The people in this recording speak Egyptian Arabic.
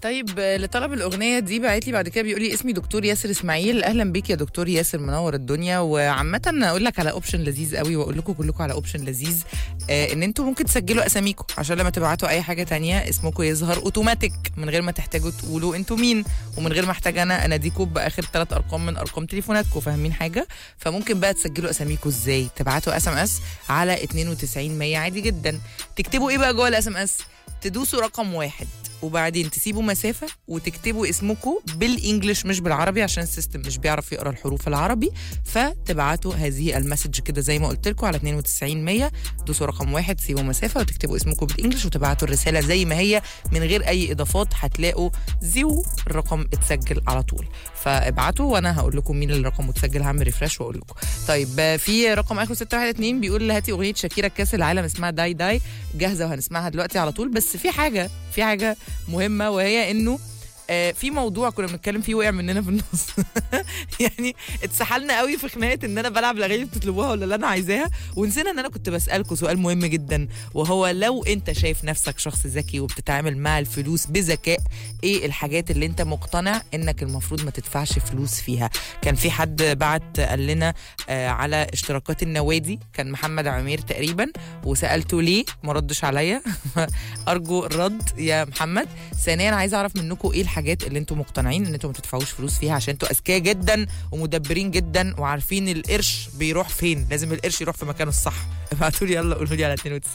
طيب آه، لطلب الاغنيه دي بعت لي بعد كده بيقول لي اسمي دكتور ياسر اسماعيل اهلا بيك يا دكتور ياسر منور الدنيا وعامه اقول لك على اوبشن لذيذ قوي واقول لكم كلكم على اوبشن لذيذ آه ان انتوا ممكن تسجلوا اساميكم عشان لما تبعتوا اي حاجه تانية اسمكم يظهر اوتوماتيك من غير ما تحتاجوا تقولوا انتوا مين ومن غير ما احتاج انا اناديكم باخر ثلاث ارقام من ارقام تليفوناتكم فاهمين حاجه فممكن بقى تسجلوا اساميكم ازاي تبعتوا اس ام اس على 92 100 عادي جدا تكتبوا ايه بقى جوه الاس ام اس تدوسوا رقم واحد وبعدين تسيبوا مسافة وتكتبوا اسمكم بالانجلش مش بالعربي عشان السيستم مش بيعرف يقرا الحروف العربي فتبعتوا هذه المسج كده زي ما قلت لكم على 92 100 دوسوا رقم واحد تسيبوا مسافة وتكتبوا اسمكم بالانجلش وتبعتوا الرسالة زي ما هي من غير اي اضافات هتلاقوا زيو الرقم اتسجل على طول فابعتوا وانا هقول لكم مين الرقم متسجل هعمل ريفرش واقول لكم طيب آه، في رقم اخر 612 بيقول هاتي اغنيه شاكيرا كاس العالم اسمها داي داي جاهزه وهنسمعها دلوقتي على طول بس في حاجه في حاجه مهمه وهي انه آه، في موضوع كنا بنتكلم فيه وقع مننا في النص يعني اتسحلنا قوي في خناقه ان انا بلعب الاغاني اللي بتطلبوها ولا اللي انا عايزاها ونسينا ان انا كنت بسالكم سؤال مهم جدا وهو لو انت شايف نفسك شخص ذكي وبتتعامل مع الفلوس بذكاء ايه الحاجات اللي انت مقتنع انك المفروض ما تدفعش فلوس فيها كان في حد بعت قال لنا آه على اشتراكات النوادي كان محمد عمير تقريبا وسالته ليه ما ردش عليا ارجو الرد يا محمد ثانيا عايزه اعرف منكم ايه الحاجات اللي انتم مقتنعين ان انتم ما تدفعوش فلوس فيها عشان انتوا اذكياء جدا ومدبرين جدا وعارفين القرش بيروح فين لازم القرش يروح في مكانه الصح ابعتوا لي يلا قولوا لي على 92